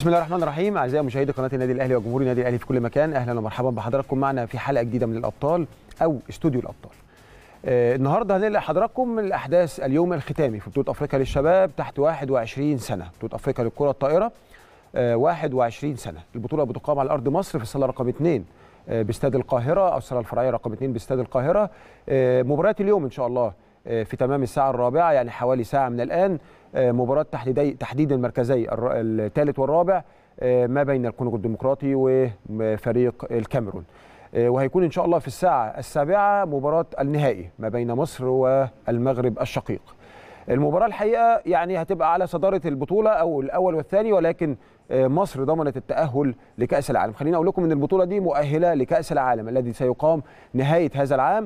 بسم الله الرحمن الرحيم اعزائي مشاهدي قناه النادي الاهلي وجمهور النادي الاهلي في كل مكان اهلا ومرحبا بحضراتكم معنا في حلقه جديده من الابطال او استوديو الابطال آه النهارده هننقل لحضراتكم من الاحداث اليوم الختامي في بطوله افريقيا للشباب تحت 21 سنه بطوله افريقيا للكره الطائره آه 21 سنه البطوله بتقام على ارض مصر في الصاله رقم 2 آه باستاد القاهره او الصاله الفرعيه رقم 2 باستاد القاهره آه مباريات اليوم ان شاء الله آه في تمام الساعه الرابعه يعني حوالي ساعه من الان مباراه تحديدي تحديد المركزي الثالث والرابع ما بين الكونغو الديمقراطي وفريق الكاميرون وهيكون ان شاء الله في الساعه السابعه مباراه النهائي ما بين مصر والمغرب الشقيق المباراه الحقيقه يعني هتبقى على صداره البطوله او الاول والثاني ولكن مصر ضمنت التاهل لكاس العالم خليني اقول لكم ان البطوله دي مؤهله لكاس العالم الذي سيقام نهايه هذا العام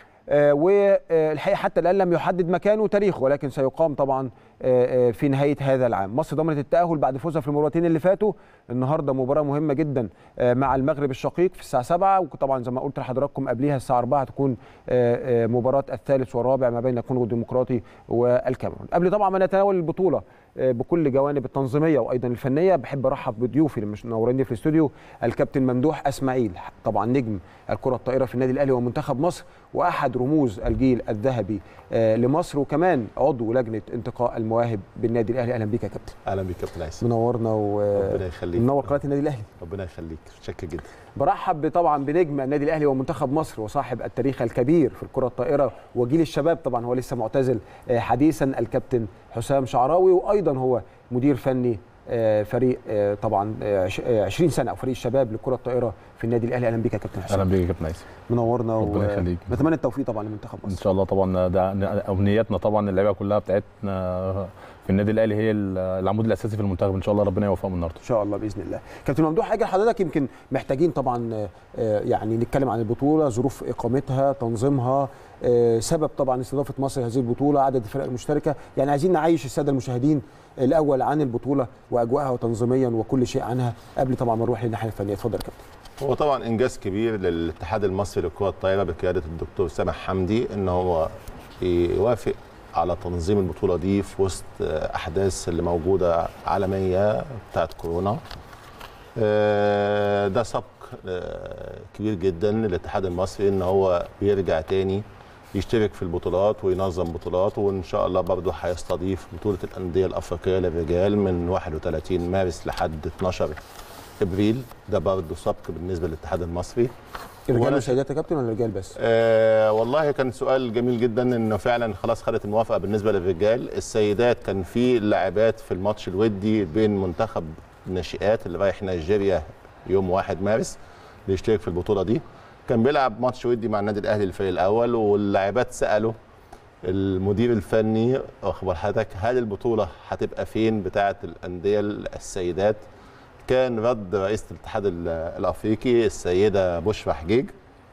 والحقيقه حتى الان لم يحدد مكانه وتاريخه ولكن سيقام طبعا في نهايه هذا العام مصر ضمنت التاهل بعد فوزها في المباراتين اللي فاتوا النهارده مباراه مهمه جدا مع المغرب الشقيق في الساعه 7 وطبعا زي ما قلت لحضراتكم قبليها الساعه 4 تكون مباراه الثالث والرابع ما بين الكونغو الديمقراطي والكاميرون قبل طبعا ما نتناول البطوله بكل جوانب التنظيميه وايضا الفنيه بحب ارحب بضيوفي اللي منوريني في الاستوديو الكابتن ممدوح اسماعيل طبعا نجم الكره الطائره في النادي الاهلي ومنتخب مصر واحد رموز الجيل الذهبي لمصر وكمان عضو لجنه انتقاء المواهب بالنادي الاهلي اهلا بيك يا كابتن اهلا بيك كابتن عايز منورنا و ربنا يخليك منور قناه النادي الاهلي ربنا يخليك شكرا جدا برحب طبعا بنجم النادي الاهلي ومنتخب مصر وصاحب التاريخ الكبير في الكره الطائره وجيل الشباب طبعا هو لسه معتزل حديثا الكابتن حسام شعراوي وايضا هو مدير فني فريق طبعا 20 سنه او فريق الشباب للكره الطائره في النادي الاهلي اهلا بيك يا كابتن حسام اهلا بيك يا كابتن عيسى منورنا ربنا يخليك نتمنى التوفيق طبعا لمنتخب مصر ان شاء الله طبعا ده امنياتنا طبعا اللعيبه كلها بتاعتنا في النادي الاهلي هي العمود الاساسي في المنتخب ان شاء الله ربنا يوفقهم النهارده ان شاء الله باذن الله كابتن ممدوح حاجه حضرتك يمكن محتاجين طبعا يعني نتكلم عن البطوله ظروف اقامتها تنظيمها سبب طبعا استضافه مصر هذه البطوله عدد الفرق المشتركه يعني عايزين نعيش الساده المشاهدين الاول عن البطوله واجواءها وتنظيميا وكل شيء عنها قبل طبعا ما نروح للناحيه الفنيه اتفضل يا كابتن هو طبعا انجاز كبير للاتحاد المصري للكره الطايره بقياده الدكتور سامح حمدي ان هو يوافق على تنظيم البطوله دي في وسط احداث اللي موجوده عالميه بتاعت كورونا ده سبق كبير جدا للاتحاد المصري ان هو بيرجع تاني يشترك في البطولات وينظم بطولات وان شاء الله برضه هيستضيف بطوله الانديه الافريقيه للرجال من 31 مارس لحد 12 ابريل ده برضه سبق بالنسبه للاتحاد المصري رجال وسيدات يا كابتن ولا رجال بس؟ آه والله كان سؤال جميل جدا انه فعلا خلاص خدت الموافقه بالنسبه للرجال، السيدات كان في لاعبات في الماتش الودي بين منتخب الناشئات اللي رايح نيجيريا يوم 1 مارس بيشترك في البطوله دي. كان بيلعب ماتش ودي مع النادي الاهلي الفريق الاول واللاعبات سالوا المدير الفني اخبار حضرتك هل البطوله هتبقى فين بتاعه الانديه السيدات؟ كان رد رئيسه الاتحاد الافريقي السيده بشرى حجيج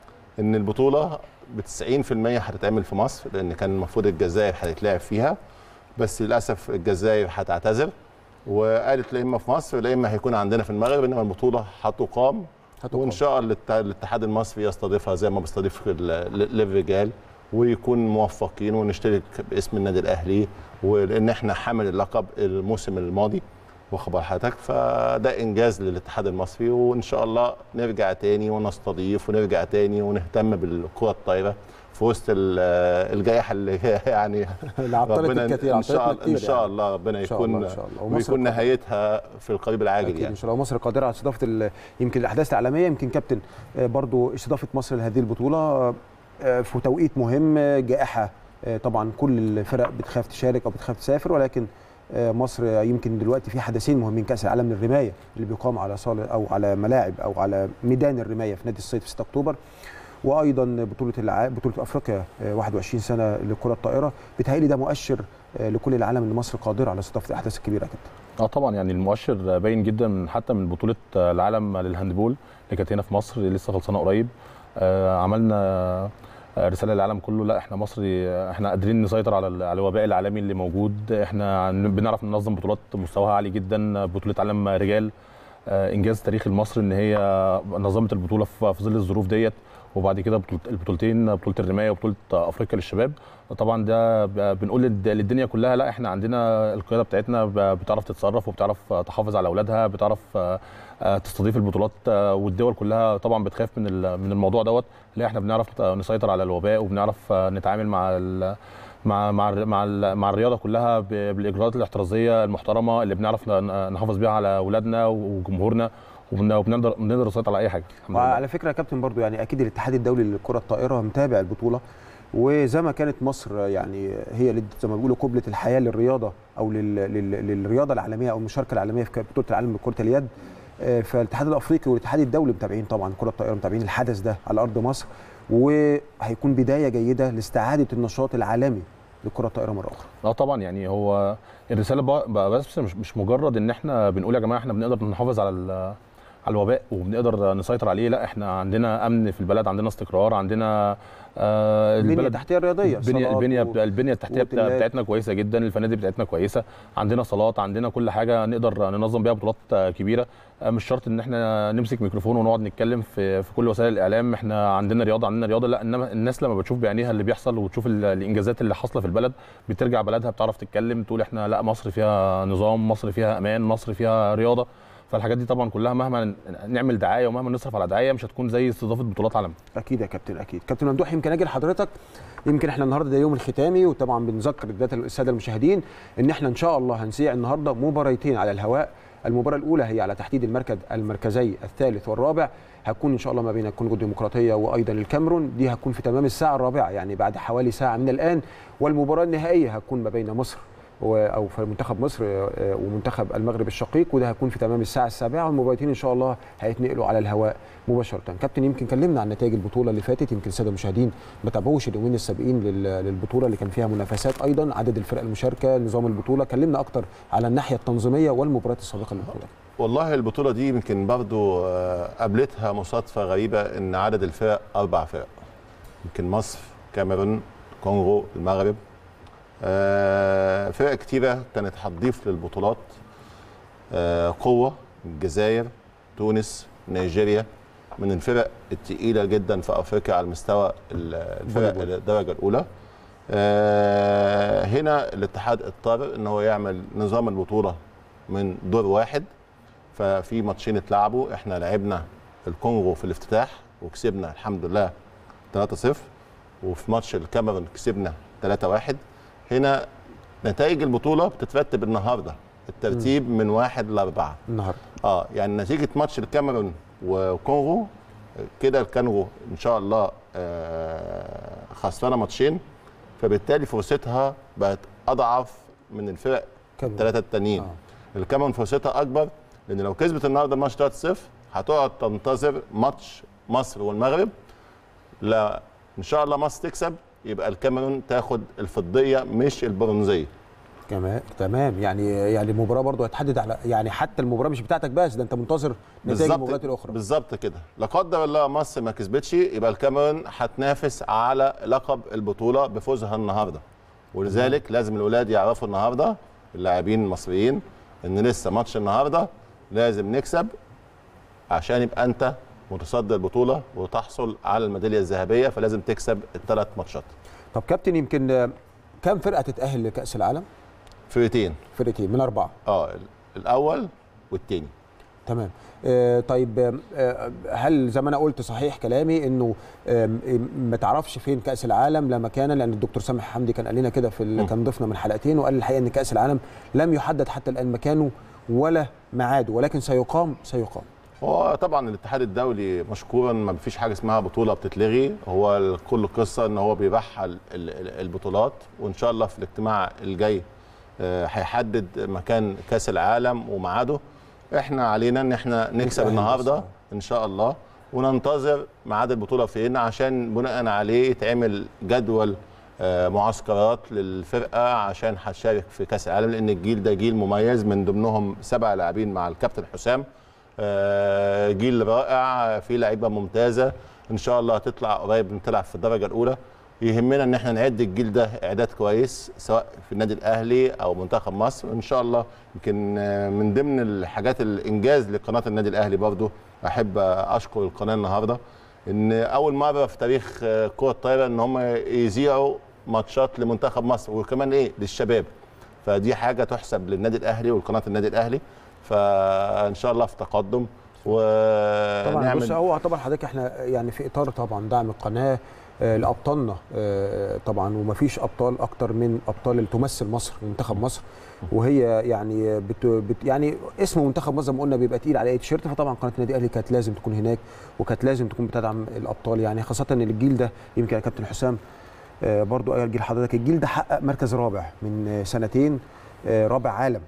ان البطوله ب 90% هتتعمل في مصر لان كان المفروض الجزائر هتتلعب فيها بس للاسف الجزائر هتعتذر وقالت لا اما في مصر لا اما هيكون عندنا في المغرب انما البطوله هتقام وان شاء الله الاتحاد المصري يستضيفها زي ما بيستضيف للرجال ويكون موفقين ونشترك باسم النادي الاهلي ولان احنا حامل اللقب الموسم الماضي واخبار حضرتك فده انجاز للاتحاد المصري وان شاء الله نرجع تاني ونستضيف ونرجع تاني ونهتم بالكره الطايره في وسط الجائحه اللي يعني ربنا ان شاء الله ان شاء الله ربنا يكون ويكون نهايتها في القريب العاجل يعني ان شاء الله مصر قادره على استضافه يمكن الاحداث العالميه يمكن كابتن برضو استضافه مصر لهذه البطوله في توقيت مهم جائحه طبعا كل الفرق بتخاف تشارك او بتخاف تسافر ولكن مصر يمكن دلوقتي في حدثين مهمين كاس العالم للرمايه اللي بيقام على صاله او على ملاعب او على ميدان الرمايه في نادي الصيد في 6 اكتوبر وايضا بطوله الع... بطوله افريقيا 21 سنه للكره الطائره بتهيألي ده مؤشر لكل العالم ان مصر قادره على استضافه الاحداث الكبيره يا كابتن اه طبعا يعني المؤشر باين جدا حتى من بطوله العالم للهاندبول اللي كانت هنا في مصر لسه خلصانه قريب آه عملنا رساله للعالم كله لا احنا مصري احنا قادرين نسيطر على على الوباء العالمي اللي موجود احنا بنعرف ننظم بطولات مستواها عالي جدا بطوله عالم رجال آه، انجاز تاريخي لمصر ان هي نظمت البطوله في في ظل الظروف ديت وبعد كده بطولت- البطولتين بطوله الرمايه وبطوله افريقيا للشباب طبعا ده ب- بنقول للد- للدنيا كلها لا احنا عندنا القياده بتاعتنا ب- بتعرف تتصرف وبتعرف تحافظ على اولادها بتعرف آه، آه، تستضيف البطولات آه، والدول كلها طبعا بتخاف من ال- من الموضوع دوت لا احنا بنعرف نسيطر على الوباء وبنعرف آه، نتعامل مع ال- مع مع الر- مع ال- مع الرياضه كلها ب- بالاجراءات الاحترازيه المحترمه اللي بنعرف ن- نحافظ بيها على اولادنا وجمهورنا وبن- وبنقدر بنقدر نسيطر على اي حاجه الحمد لله. وعلى فكره يا كابتن برضو يعني اكيد الاتحاد الدولي للكره الطائره متابع البطوله وزي ما كانت مصر يعني هي اللي زي ما بيقولوا قبله الحياه للرياضه او لل... لل... للرياضه العالميه او المشاركه العالميه في بطوله العالم لكره اليد آه، فالاتحاد الافريقي والاتحاد الدولي متابعين طبعا كره الطائره متابعين الحدث ده على ارض مصر وهيكون بدايه جيده لاستعاده النشاط العالمي لكره الطائره مره اخرى اه طبعا يعني هو الرساله بقى بقى بس مش مش مجرد ان احنا بنقول يا جماعه احنا بنقدر نحافظ على ال- على الوباء وبنقدر نسيطر عليه لا احنا عندنا امن في البلد عندنا استقرار عندنا آه البنيه التحتيه الرياضيه البنيه صالات البنيه و- البنيه التحتيه بتا- وأوتيلات. بتاعتنا كويسه جدا الفنادق بتاعتنا كويسه عندنا صالات عندنا كل حاجه نقدر ننظم بيها بطولات آه، كبيره آه، مش شرط ان احنا نمسك ميكروفون ونقعد نتكلم في في كل وسائل الاعلام احنا عندنا رياضه عندنا رياضه لا انما الناس لما بتشوف بعينيها اللي بيحصل وتشوف ال- الانجازات اللي حاصله في البلد بترجع بلدها بتعرف تتكلم تقول احنا لا مصر فيها نظام مصر فيها امان مصر فيها رياضه فالحاجات دي طبعا كلها مهما نعمل دعايه ومهما نصرف على دعايه مش هتكون زي استضافه بطولات عالم اكيد يا كابتن اكيد كابتن ممدوح يمكن اجي لحضرتك يمكن احنا النهارده ده يوم الختامي وطبعا بنذكر الداتا الساده المشاهدين ان احنا ان شاء الله هنذيع النهارده مباريتين على الهواء المباراه الاولى هي على تحديد المركز المركزي الثالث والرابع هتكون ان شاء الله ما بين الكونغو الديمقراطيه وايضا الكاميرون دي هتكون في تمام الساعه الرابعه يعني بعد حوالي ساعه من الان والمباراه النهائيه هتكون ما بين مصر و- او في منتخب مصر آه، ومنتخب المغرب الشقيق وده هيكون في تمام الساعه السابعه والمباراتين ان شاء الله هيتنقلوا على الهواء مباشره كابتن يمكن كلمنا عن نتائج البطوله اللي فاتت يمكن الساده المشاهدين ما تابعوش اليومين السابقين لل- للبطوله اللي كان فيها منافسات ايضا عدد الفرق المشاركه نظام البطوله كلمنا اكتر على الناحيه التنظيميه والمباريات السابقه للبطوله والله البطولة دي يمكن برضو آه، قابلتها مصادفة غريبة إن عدد الفرق أربع فرق يمكن مصر كاميرون كونغو المغرب آه، فرق كتيرة كانت هتضيف للبطولات آه، قوة الجزائر تونس نيجيريا من الفرق التقيلة جدا في أفريقيا على مستوى ال- الفرق فوليبول. الدرجة الأولى آه، هنا الاتحاد اضطر ان هو يعمل نظام البطوله من دور واحد ففي ماتشين اتلعبوا احنا لعبنا الكونغو في الافتتاح وكسبنا الحمد لله 3-0 وفي ماتش الكاميرون كسبنا 3-1 هنا نتائج البطوله بتترتب النهارده الترتيب من واحد لاربعه النهارده اه يعني نتيجه ماتش الكاميرون وكونغو كده الكونغو ان شاء الله آه، خسرانه ماتشين فبالتالي فرصتها بقت اضعف من الفرق كاميرون. الثلاثه التانيين آه. الكاميرون فرصتها اكبر لان لو كسبت النهارده الماتش 3-0 هتقعد تنتظر ماتش مصر والمغرب لا ان شاء الله مصر تكسب يبقى الكاميرون تاخد الفضيه مش البرونزيه كمان تمام يعني يعني المباراه برضو هتحدد على يعني حتى المباراه مش بتاعتك بس ده انت منتظر نتائج المباريات الاخرى بالظبط كده لا قدر الله مصر ما كسبتش يبقى الكاميرون هتنافس على لقب البطوله بفوزها النهارده ولذلك لازم الاولاد يعرفوا النهارده اللاعبين المصريين ان لسه ماتش النهارده لازم نكسب عشان يبقى انت متصدر البطوله وتحصل على الميداليه الذهبيه فلازم تكسب الثلاث ماتشات طب كابتن يمكن آه، كم فرقه تتاهل لكاس العالم فرقتين فرقتين من اربعه اه الاول والثاني تمام آه طيب آم، آه هل زي ما انا قلت صحيح كلامي انه آم، آم، ما تعرفش فين كاس العالم لا مكانا لان الدكتور سامح حمدي كان قال لنا كده في ال- مم. كان ضيفنا من حلقتين وقال الحقيقه ان كاس العالم لم يحدد حتى الان مكانه ولا ميعاده ولكن سيقام سيقام هو طبعا الاتحاد الدولي مشكورا ما فيش حاجه اسمها بطوله بتتلغي هو ال- كل القصه ان هو بيرحل ال- ال- البطولات وان شاء الله في الاجتماع الجاي آه، هيحدد مكان كاس العالم وميعاده احنا علينا ان احنا نكسب نتأهل النهارده بس. ان شاء الله وننتظر ميعاد البطوله فين عشان بناء عليه يتعمل جدول آه، معسكرات للفرقه عشان هتشارك في كاس العالم لان الجيل ده جيل مميز من ضمنهم سبع لاعبين مع الكابتن حسام آه، جيل رائع فيه لعيبه ممتازه ان شاء الله هتطلع قريب من تلعب في الدرجه الاولى يهمنا ان احنا نعد الجيل ده اعداد كويس سواء في النادي الاهلي او منتخب مصر ان شاء الله يمكن آه، من ضمن الحاجات الانجاز لقناه النادي الاهلي برضو احب اشكر القناه النهارده ان اول مره في تاريخ آه، كره الطايره ان هم يذيعوا ماتشات لمنتخب مصر وكمان ايه للشباب فدي حاجه تحسب للنادي الاهلي والقناه النادي الاهلي فان شاء الله في تقدم طبعا بص ونعمل هو طبعا حضرتك احنا يعني في اطار طبعا دعم القناه آه، لابطالنا آه، طبعا ومفيش ابطال اكتر من ابطال اللي تمثل مصر منتخب مصر وهي يعني بت بت يعني اسم منتخب مصر زي ما قلنا بيبقى تقيل على اي تيشيرت فطبعا قناه النادي الاهلي كانت لازم تكون هناك وكانت لازم تكون بتدعم الابطال يعني خاصه ان الجيل ده يمكن يا كابتن حسام آه، برضو ايها الجيل حضرتك الجيل ده حقق مركز رابع من آه، سنتين آه، رابع عالم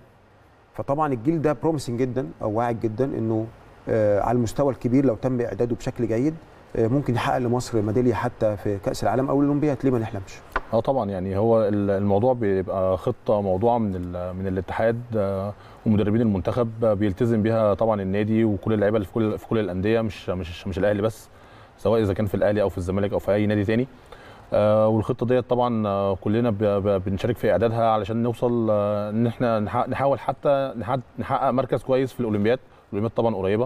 فطبعا الجيل ده بروميسنج جدا او واعد جدا انه آه، على المستوى الكبير لو تم اعداده بشكل جيد آه، ممكن يحقق لمصر ميداليه حتى في كاس العالم او الاولمبياد ليه ما نحلمش اه طبعا يعني هو ال- الموضوع بيبقى خطه موضوعه من ال- من الاتحاد آه، ومدربين المنتخب آه، بيلتزم بيها طبعا النادي وكل اللعيبه اللي في كل في كل الانديه مش مش مش الاهلي بس سواء اذا كان في الاهلي او في الزمالك او في اي نادي تاني آه، والخطه ديت طبعا آه، كلنا ب- ب- بنشارك في اعدادها علشان نوصل آه، ان احنا نح- نحاول حتى نح- نحقق مركز كويس في الاولمبياد الاولمبياد طبعا قريبه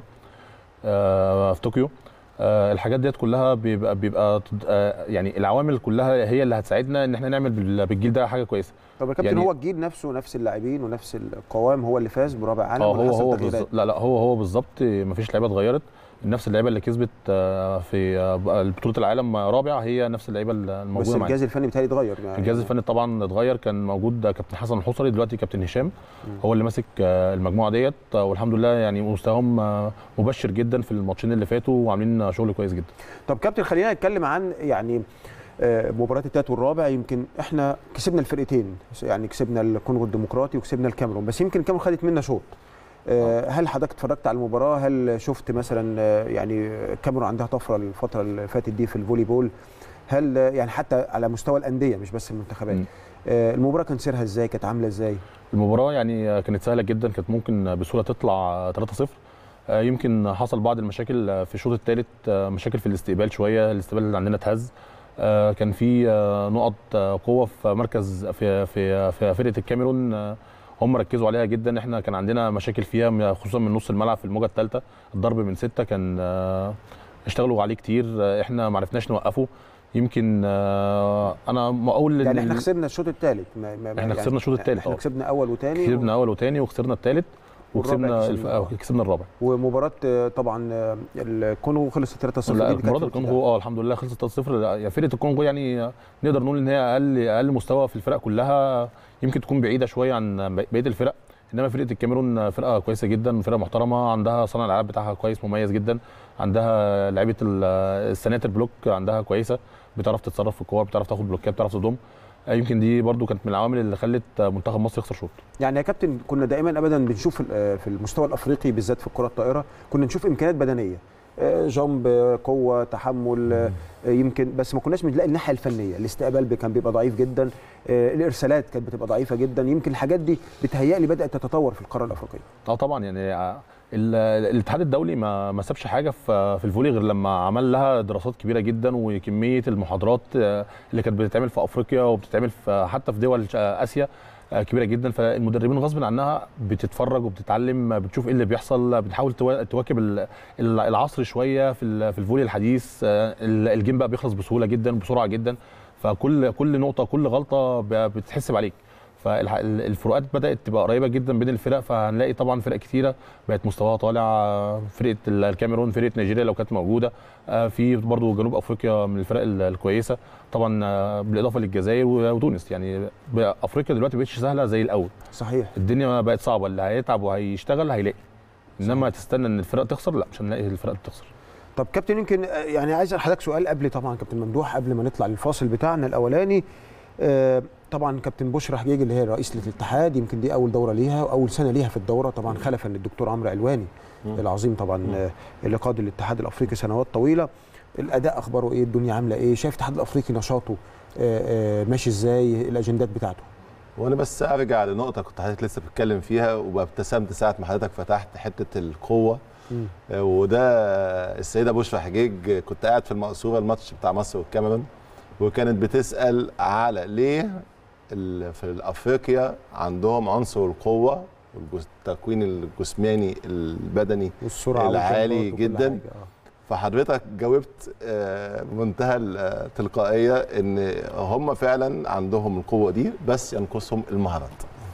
آه، في طوكيو آه، الحاجات ديت كلها بيبقى بيبقى تد- آه، يعني العوامل كلها هي اللي هتساعدنا ان احنا نعمل بال- بالجيل ده حاجه كويسه طب يا كابتن يعني- هو الجيل نفسه نفس اللاعبين ونفس القوام هو اللي فاز برابع عالم اه ولا هو حصل هو تغييرات؟ بالظبط لا لا هو هو بالظبط مفيش لعيبه اتغيرت نفس اللعيبه اللي كسبت آه، في آه، بطوله العالم رابع هي نفس اللعيبه بس الموجوده معانا الجهاز الفني بتهيألي اتغير يعني الجهاز الفني طبعا اتغير كان موجود كابتن حسن الحصري دلوقتي كابتن هشام هو اللي ماسك آه، المجموعه ديت آه، والحمد لله يعني مستواهم آه، مبشر جدا في الماتشين اللي فاتوا وعاملين شغل كويس جدا طب كابتن خلينا نتكلم عن يعني آه، مباراة التالت والرابع يمكن احنا كسبنا الفرقتين يعني كسبنا الكونغو الديمقراطي وكسبنا الكاميرون بس يمكن الكاميرون خدت منا شوط آه، هل حضرتك اتفرجت على المباراة هل شفت مثلا آه، يعني الكاميرون عندها طفرة الفترة اللي فاتت دي في الفولي بول هل آه، يعني حتى على مستوى الأندية مش بس المنتخبات مم. آه، المباراة كان سيرها ازاي كانت عاملة ازاي المباراة يعني كانت سهلة جدا كانت ممكن بسهولة تطلع 3-0 آه، يمكن حصل بعض المشاكل في الشوط الثالث مشاكل في الاستقبال شوية الاستقبال اللي عندنا اتهز آه، كان في آه، نقط آه، قوة في مركز في في في فرقة الكاميرون آه، هم ركزوا عليها جدا احنا كان عندنا مشاكل فيها خصوصا من نص الملعب في الموجة الثالثة الضرب من ستة كان آه، اشتغلوا عليه كتير آه، احنا ما عرفناش نوقفه يمكن آه، انا مقول يعني إن احنا خسرنا الشوط الثالث ما ما إحنا خسرنا الشوط التالت، احنا اه. كسبنا اول وثاني كسبنا اول وثاني وخسرنا الثالث والرابع وكسبنا كسبنا الف... الرابع. آه، كسبنا الرابع ومباراة آه، طبعا آه، الكونغو خلصت 3-0 لا دي كانت مباراه في الكونغو اه الحمد لله خلصت 3-0 لا، يعني فرقه الكونغو يعني نقدر نقول ان هي اقل اقل مستوى في الفرق كلها يمكن تكون بعيده شويه عن بقيه الفرق انما فرقه الكاميرون فرقه كويسه جدا فرقه محترمه عندها صانع الالعاب بتاعها كويس مميز جدا عندها لعيبه ال- السناتر بلوك عندها كويسه بتعرف تتصرف في الكور بتعرف تاخد بلوكات بتعرف تضم آه، يمكن دي برضو كانت من العوامل اللي خلت منتخب مصر يخسر شوط يعني يا كابتن كنا دائما ابدا بنشوف ال- في المستوى الافريقي بالذات في الكره الطائره كنا نشوف امكانيات بدنيه آه، جامب آه، قوه تحمل آه، يمكن بس ما كناش بنلاقي الناحيه الفنيه الاستقبال بي- كان بيبقى ضعيف جدا آه، الارسالات كانت بتبقى ضعيفه جدا يمكن الحاجات دي بتهيألي بدات تتطور في القاره الافريقيه اه طبعا يعني ع- ال- الاتحاد الدولي ما ما سابش حاجه في في الفولي غير لما عمل لها دراسات كبيره جدا وكميه المحاضرات آه، اللي كانت بتتعمل في افريقيا وبتتعمل في حتى في دول ش- اسيا آه، كبيره جدا فالمدربين غصب عنها بتتفرج وبتتعلم بتشوف ايه اللي بيحصل بتحاول توا- تواكب ال- ال- العصر شويه في ال- في الفولي الحديث آه، ال- الجيم بقى بيخلص بسهوله جدا بسرعه جدا فكل كل نقطه كل غلطه ب- بتتحسب عليك فالفروقات بدات تبقى قريبه جدا بين الفرق فهنلاقي طبعا فرق كتيره بقت مستواها طالع فرقه الكاميرون فرقه نيجيريا لو كانت موجوده آه، في برضو جنوب افريقيا من الفرق ال- الكويسه طبعا آه، بالاضافه للجزائر وتونس يعني بقى افريقيا دلوقتي مبقتش سهله زي الاول صحيح الدنيا بقت صعبه اللي هيتعب وهيشتغل هيلاقي انما تستنى ان الفرق تخسر لا مش هنلاقي الفرق بتخسر طب كابتن يمكن آه، يعني عايز حضرتك سؤال قبل طبعا كابتن ممدوح قبل ما نطلع للفاصل بتاعنا الاولاني آه، طبعا كابتن بشرى حجيج اللي هي رئيسة الاتحاد يمكن دي اول دوره ليها واول سنه ليها في الدوره طبعا خلفا للدكتور عمرو علواني مم. العظيم طبعا آه، اللي قاد الاتحاد الافريقي سنوات طويله الاداء اخباره ايه الدنيا عامله ايه شايف الاتحاد الافريقي نشاطه آه، آه، ماشي ازاي الاجندات بتاعته وانا بس ارجع لنقطه كنت حضرتك لسه بتتكلم فيها وابتسمت ساعه ما حضرتك فتحت حته القوه مم. آه، وده السيده بشرى حجيج كنت قاعد في المقصوره الماتش بتاع مصر والكاميرون وكانت بتسال على ليه ال- في افريقيا عندهم عنصر القوه والجس- التكوين الجسماني البدني والسرعه العالي والجمبات وكل جداً. حاجة. آه. فحضرتك جاوبت آه، بمنتهى التلقائيه ان هم فعلا عندهم القوه دي بس ينقصهم المهارات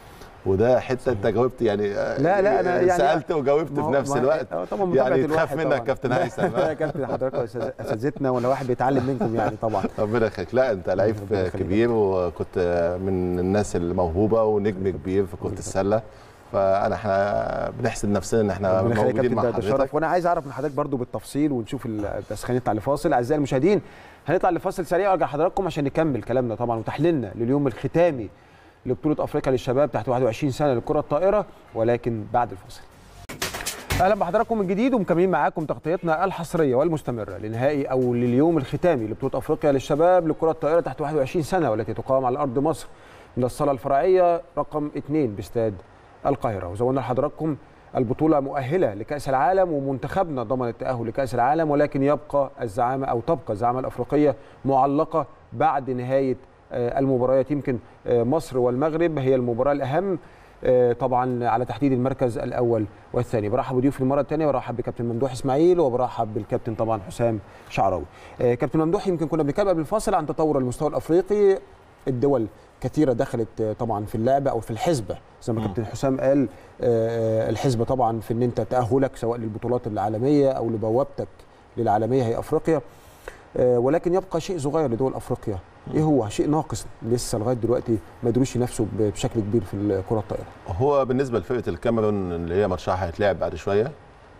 وده حته انت جاوبت يعني آه، لا لا انا يعني سالت وجاوبت ما في هو- نفس ما- الوقت آه، طبعا متابعة يعني تخاف الواحد منك طبعاً. كابتن هيثم لا يا كابتن حضرتك أستاذ- اساتذتنا ولا واحد بيتعلم منكم يعني طبعا ربنا يخليك لا انت لعيب ربنا يخليك. كبير وكنت من الناس الموهوبه ونجم كبير في كره السله فانا احنا بنحسد نفسنا ان احنا ربنا يخليك يا موجودين كابتن مع ده- ده شرف حضرتك وانا عايز اعرف من حضرتك برضو بالتفصيل ونشوف ال- بس خلينا نطلع لفاصل اعزائي المشاهدين هنطلع لفاصل سريع وارجع لحضراتكم عشان نكمل كلامنا طبعا وتحليلنا لليوم الختامي لبطوله افريقيا للشباب تحت 21 سنه للكره الطائره ولكن بعد الفاصل اهلا بحضراتكم من جديد ومكملين معاكم تغطيتنا الحصريه والمستمره لنهائي او لليوم الختامي لبطوله افريقيا للشباب لكره الطائره تحت 21 سنه والتي تقام على ارض مصر من الصاله الفرعيه رقم 2 باستاد القاهره وزودنا لحضراتكم البطوله مؤهله لكاس العالم ومنتخبنا ضمن التاهل لكاس العالم ولكن يبقى الزعامه او تبقى الزعامه الافريقيه معلقه بعد نهايه آه، المباريات يمكن آه، مصر والمغرب هي المباراه الاهم آه، طبعا على تحديد المركز الاول والثاني برحب بضيوفي المره الثانيه برحب بكابتن ممدوح اسماعيل وبرحب بالكابتن طبعا حسام شعراوي آه، كابتن ممدوح يمكن كنا بنتكلم قبل الفاصل عن تطور المستوى الافريقي الدول كثيره دخلت آه، طبعا في اللعبه او في الحسبه زي ما مم. كابتن حسام قال آه، الحسبه طبعا في ان انت تاهلك سواء للبطولات العالميه او لبوابتك للعالميه هي افريقيا آه، ولكن يبقى شيء صغير لدول افريقيا ايه هو شيء ناقص لسه لغايه دلوقتي ما قدروش ينافسوا ب- بشكل كبير في الكره الطائره هو بالنسبه لفرقه الكاميرون اللي هي ماتشها هيتلعب بعد شويه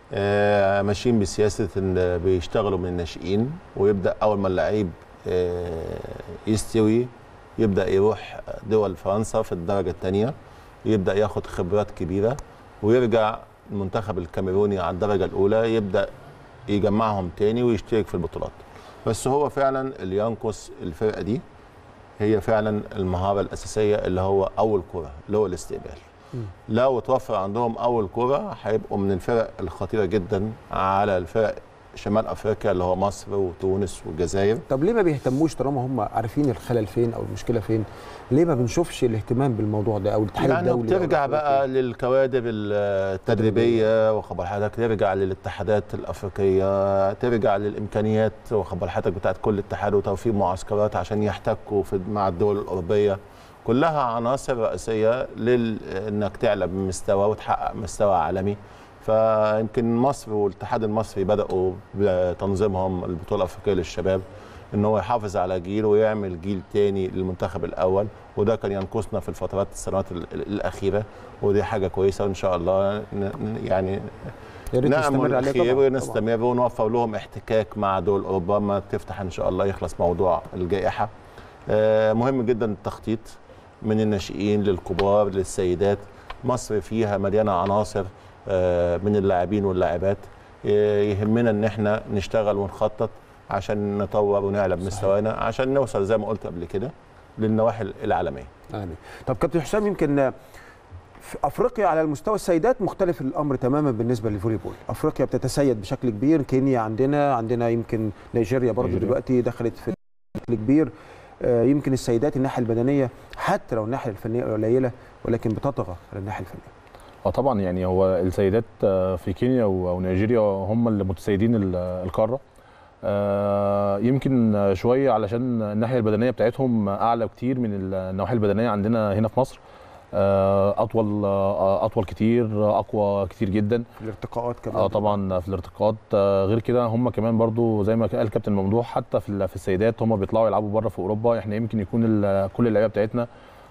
آه، ماشيين بسياسه ان بيشتغلوا من الناشئين ويبدا اول ما اللعيب آه، يستوي يبدا يروح دول فرنسا في الدرجه الثانيه يبدا ياخد خبرات كبيره ويرجع المنتخب الكاميروني على الدرجه الاولى يبدا يجمعهم تاني ويشترك في البطولات بس هو فعلا اللي ينقص الفرقه دي هي فعلا المهاره الاساسيه اللي هو اول كره اللي هو الاستقبال مم. لو توفر عندهم اول كره هيبقوا من الفرق الخطيره جدا على الفرق شمال افريقيا اللي هو مصر وتونس والجزائر طب ليه ما بيهتموش طالما هم عارفين الخلل فين او المشكله فين ليه ما بنشوفش الاهتمام بالموضوع ده او الاتحاد يعني الدولي أو بترجع الأفريقي؟ بقى للكوادر التدريبيه وخبر حضرتك ترجع للاتحادات الافريقيه ترجع للامكانيات وخبر حضرتك بتاعت كل اتحاد وتوفير معسكرات عشان يحتكوا في مع الدول الاوروبيه كلها عناصر رئيسيه لل انك تعلى بمستوى وتحقق مستوى عالمي فيمكن مصر والاتحاد المصري بداوا بتنظيمهم البطوله الافريقيه للشباب ان هو يحافظ على جيل ويعمل جيل تاني للمنتخب الاول وده كان ينقصنا في الفترات السنوات ال- ال- الاخيره ودي حاجه كويسه وان شاء الله ن- ن- يعني يا ريت نعمل نستمر عليه الخير طبعا طبعاً. ونستمر ونوفر لهم احتكاك مع دول اوروبا ما تفتح ان شاء الله يخلص موضوع الجائحه آه، مهم جدا التخطيط من الناشئين للكبار للسيدات مصر فيها مليانه عناصر آه، من اللاعبين واللاعبات آه، يهمنا ان احنا نشتغل ونخطط عشان نطور ونعلى بمستوانا عشان نوصل زي ما قلت قبل كده للنواحي العالميه آمين. طب كابتن حسام يمكن في افريقيا على المستوى السيدات مختلف الامر تماما بالنسبه للفولي بول افريقيا بتتسيد بشكل كبير كينيا عندنا عندنا يمكن نيجيريا برضو نيجيريا. دلوقتي دخلت في بشكل كبير آه، يمكن السيدات الناحيه البدنيه حتى لو الناحيه الفنيه قليله ولكن بتطغى على الناحيه الفنيه اه طبعا يعني هو السيدات آه، في كينيا و- او نيجيريا هم اللي متسيدين ال- القاره آه، يمكن آه، شويه علشان الناحيه البدنيه بتاعتهم اعلى كتير من النواحي البدنيه عندنا هنا في مصر آه، اطول آه، اطول كتير آه، اقوى كتير جدا في الارتقاءات كمان اه طبعا في الارتقاءات آه، غير كده هم كمان برضو زي ما قال كابتن ممدوح حتى في ال- في السيدات هم بيطلعوا يلعبوا بره في اوروبا احنا يمكن يكون ال- كل اللعيبه بتاعتنا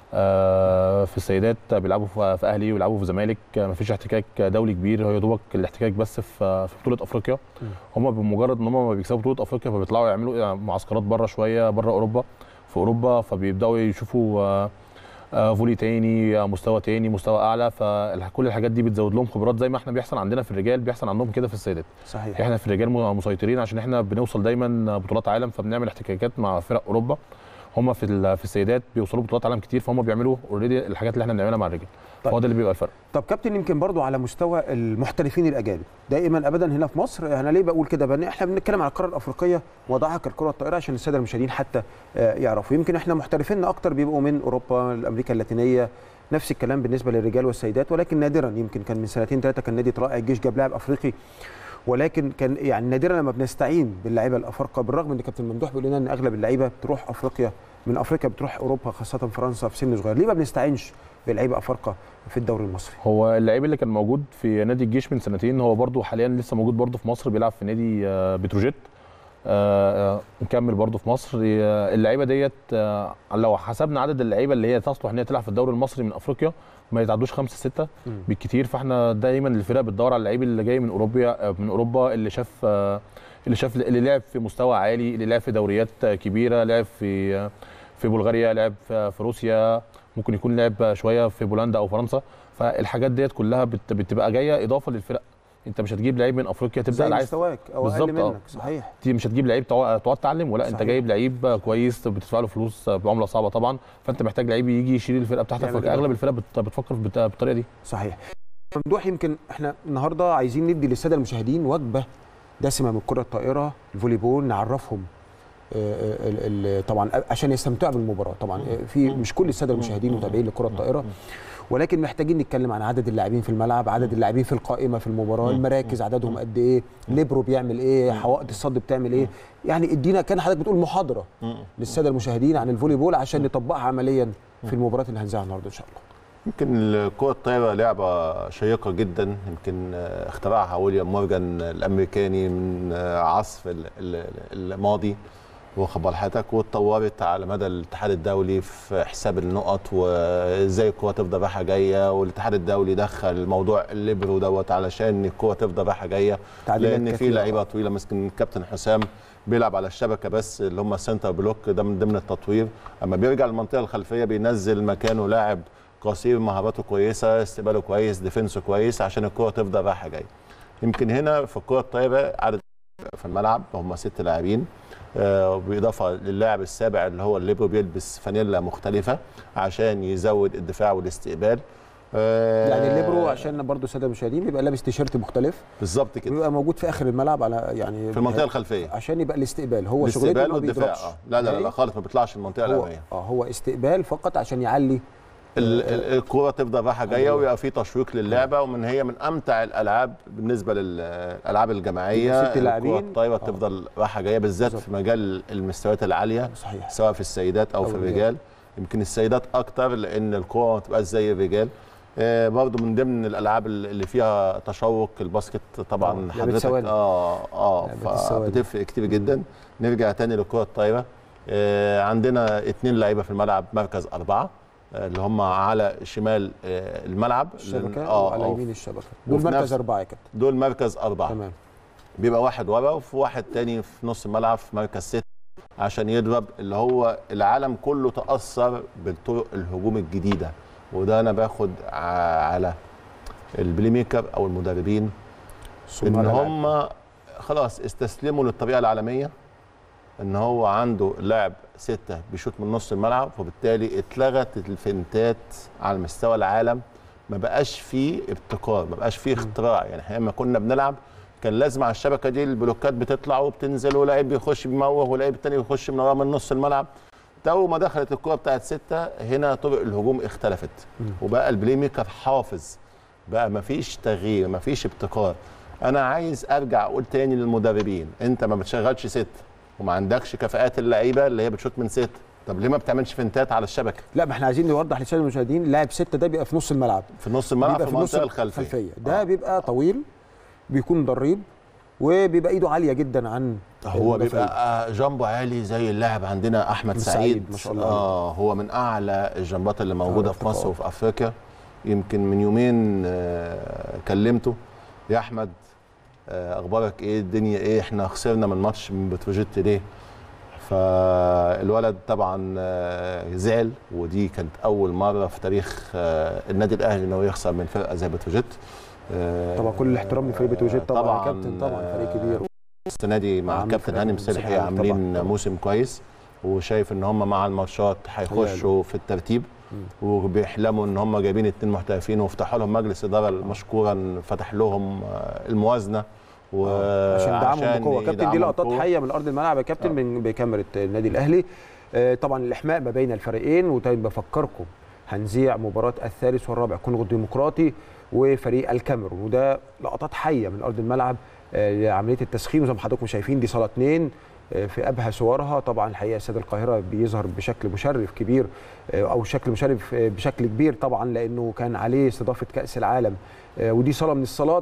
آه، في السيدات بيلعبوا في في اهلي ويلعبوا في زمالك آه، مفيش احتكاك دولي كبير هو يا دوبك الاحتكاك بس في في بطوله افريقيا م. هم بمجرد ان هم ما بيكسبوا بطوله افريقيا فبيطلعوا يعملوا معسكرات بره شويه بره اوروبا في اوروبا فبيبداوا يشوفوا آه، آه، فولي تاني آه، مستوى تاني مستوى اعلى فكل الحاجات دي بتزود لهم خبرات زي ما احنا بيحصل عندنا في الرجال بيحصل عندهم كده في السيدات صحيح احنا في الرجال م- مسيطرين عشان احنا بنوصل دايما بطولات عالم فبنعمل احتكاكات مع فرق اوروبا هم في ال- في السيدات بيوصلوا بطولات عالم كتير فهم بيعملوا اوريدي الحاجات اللي احنا بنعملها مع الرجال طيب. فهو ده اللي بيبقى الفرق طب كابتن يمكن برضو على مستوى المحترفين الاجانب دائما ابدا هنا في مصر انا ليه بقول كده بان احنا بنتكلم على القاره الافريقيه وضعها كالكره الطائره عشان الساده المشاهدين حتى آه، يعرفوا يمكن احنا محترفيننا اكتر بيبقوا من اوروبا امريكا اللاتينيه نفس الكلام بالنسبه للرجال والسيدات ولكن نادرا يمكن كان من سنتين ثلاثه كان نادي طلائع الجيش جاب لاعب افريقي ولكن كان يعني نادرا لما بنستعين باللعيبه الافارقه بالرغم ان كابتن ممدوح بيقول لنا ان اغلب اللعيبه بتروح افريقيا من افريقيا بتروح اوروبا خاصه فرنسا في سن صغير ليه ما بنستعينش بلعيبه افارقه في الدوري المصري هو اللعيب اللي كان موجود في نادي الجيش من سنتين هو برضو حاليا لسه موجود برضو في مصر بيلعب في نادي آه، بتروجيت آه، آه، مكمل برضو في مصر آه، اللعيبه ديت آه، لو حسبنا عدد اللعيبه اللي هي تصلح ان هي تلعب في الدوري المصري من افريقيا ما يتعدوش خمسه سته مم. بالكتير فاحنا دايما الفرق بتدور على اللعيب اللي جاي من اوروبا من اوروبا اللي شاف آه، اللي شاف اللي لعب في مستوى عالي اللي لعب في دوريات كبيره لعب في آه، في بلغاريا لعب في في روسيا ممكن يكون لعب شويه في بولندا او فرنسا فالحاجات ديت كلها بت- بتبقى جايه اضافه للفرق انت مش هتجيب لعيب من افريقيا تبدا زي عايز مستواك او بالظبط، اقل آه. منك صحيح دي مش هتجيب لعيب تقع- تقعد تعلم ولا انت صحيح. جايب لعيب كويس بتدفع له فلوس بعمله صعبه طبعا فانت محتاج لعيب يجي يشيل الفرقه بتاعتك يعمل كده. فاغلب الفرق بت- بتفكر بالت- بالطريقه دي صحيح ممدوح يمكن احنا النهارده عايزين ندي للساده المشاهدين وجبه دسمه من الكره الطائره الفولي بول نعرفهم آه، آه، ال- ال- طبعا عشان يستمتعوا بالمباراه طبعا آه، في مش كل الساده المشاهدين متابعين للكره الطائره ولكن محتاجين نتكلم عن عدد اللاعبين في الملعب عدد اللاعبين في القائمه في المباراه المراكز عددهم قد ايه ليبرو بيعمل ايه حوائط الصد بتعمل ايه يعني ادينا كان حضرتك بتقول محاضره للساده المشاهدين عن الفولي بول عشان نطبقها عمليا في المباراه اللي هنذاعها النهارده ان شاء الله يمكن الكرة الطايرة لعبة شيقة جدا يمكن آه، اخترعها ويليام مورجان الأمريكاني من آه، عصر ال- ال- الماضي واخد بال حضرتك واتطورت على مدى الاتحاد الدولي في حساب النقط وازاي الكرة تفضل رايحة جاية والاتحاد الدولي دخل موضوع الليبرو دوت علشان الكرة تفضل رايحة جاية تعليمات لأن في كثيرة. لعيبة طويلة مسكن الكابتن حسام بيلعب على الشبكة بس اللي هم السنتر بلوك ده من ضمن التطوير أما بيرجع المنطقة الخلفية بينزل مكانه لاعب قصير مهاراته كويسه استقباله كويس ديفنسه كويس عشان الكره تفضل رايحه جايه يمكن هنا في الكره الطايره عدد في الملعب هم ست لاعبين آه، بالاضافه للاعب السابع اللي هو الليبرو بيلبس فانيلا مختلفه عشان يزود الدفاع والاستقبال آه، يعني الليبرو عشان برضو الساده المشاهدين بيبقى لابس تيشيرت مختلف بالظبط كده بيبقى موجود في اخر الملعب على يعني في المنطقه الخلفيه عشان يبقى الاستقبال هو شغلته الاستقبال ما والدفاع بيضربش اه لا لا لا, لا نهائي. خالص ما بيطلعش المنطقه هو الاماميه اه هو استقبال فقط عشان يعلي ال- ال- الكوره تفضل رايحه جايه ويبقى في تشويق للعبه ومن هي من امتع الالعاب بالنسبه للالعاب الجماعيه ست لاعبين. الكرة الطايره آه. تفضل رايحه جايه بالذات بالظبط. في مجال المستويات العاليه صحيح سواء في السيدات او أو في الرجال. الرجال يمكن السيدات اكتر لان الكوره ما تبقاش زي الرجال آه برضو من ضمن الالعاب اللي فيها تشوق الباسكت طبعا آه، لعبة حضرتك سوالف. اه اه لعبة السوالف. فبتفرق كتير جدا نرجع تاني للكره الطايره آه عندنا اتنين لعيبه في الملعب مركز اربعه آه، اللي هم على شمال آه، الملعب الشبكه اه وعلى آه، يمين الشبكه دول وفي مركز نفس- اربعه يا كابتن دول مركز اربعه تمام بيبقى واحد ورا وفي واحد تاني في نص الملعب في مركز ست عشان يضرب اللي هو العالم كله تأثر بالطرق الهجوم الجديدة وده أنا باخد ع- على البلاي ميكر أو المدربين إن صناع الألعاب. هم خلاص استسلموا للطبيعة العالمية إن هو عنده لاعب ستة بيشوط من نص الملعب وبالتالي اتلغت الفنتات على مستوى العالم ما بقاش فيه ابتكار ما بقاش فيه اختراع يعني احنا لما كنا بنلعب كان لازم على الشبكه دي البلوكات بتطلع وبتنزل ولاعيب بيخش بيموه ولاعيب التاني بيخش من وراه من نص الملعب ده اول ما دخلت الكره بتاعت سته هنا طرق الهجوم اختلفت وبقى البلاي ميكر حافظ بقى ما فيش تغيير ما فيش ابتكار انا عايز ارجع اقول تاني للمدربين انت ما بتشغلش ست وما عندكش كفاءات اللعيبه اللي هي بتشوط من ست طب ليه ما بتعملش فنتات على الشبكه لا ما احنا عايزين نوضح للساده المشاهدين لاعب سته ده بيبقى في نص الملعب في نص الملعب بيبقى في المنطقه الخلفيه ده آه. بيبقى طويل بيكون ضريب وبيبقى ايده عاليه جدا عن هو المدافعين. بيبقى آه، جامبو عالي زي اللاعب عندنا احمد أحمد سعيد, سعيد، ما شاء الله اه هو من اعلى الجمبات اللي موجوده آه، في مصر ارتقاء. وفي افريقيا يمكن من يومين آه كلمته يا احمد آه اخبارك ايه الدنيا ايه احنا خسرنا من ماتش من بتروجيت ليه فالولد طبعا آه، زعل ودي كانت اول مره في تاريخ آه، النادي الاهلي انه يخسر من فرقه زي بتروجيت آه، طبعا كل الاحترام لفريق بتروجيت طبعا, يا كابتن طبعا فريق كبير السنه دي مع عامل كابتن فرق هاني مساحة مسلحي طبعاً، عاملين طبعاً. موسم كويس وشايف ان هم مع الماتشات هيخشوا في الترتيب وبيحلموا ان هم جايبين اتنين محترفين وفتحوا لهم مجلس اداره مشكورا فتح لهم آه، الموازنه عشان دعمهم بقوه كابتن دي يدعمهم لقطات بقوة. حيه من ارض الملعب يا كابتن من بكاميرا النادي الاهلي آه، طبعا الاحماء ما بين الفريقين وطيب بفكركم هنذيع مباراه الثالث والرابع كونغو الديمقراطي وفريق الكاميرون وده لقطات حيه من ارض الملعب آه، لعمليه التسخين وزي ما حضراتكم شايفين دي صاله اثنين آه، في ابهى صورها طبعا الحقيقه استاد القاهره بيظهر بشكل مشرف كبير آه، او شكل مشرف آه، بشكل كبير طبعا لانه كان عليه استضافه كاس العالم آه، ودي صاله من الصالات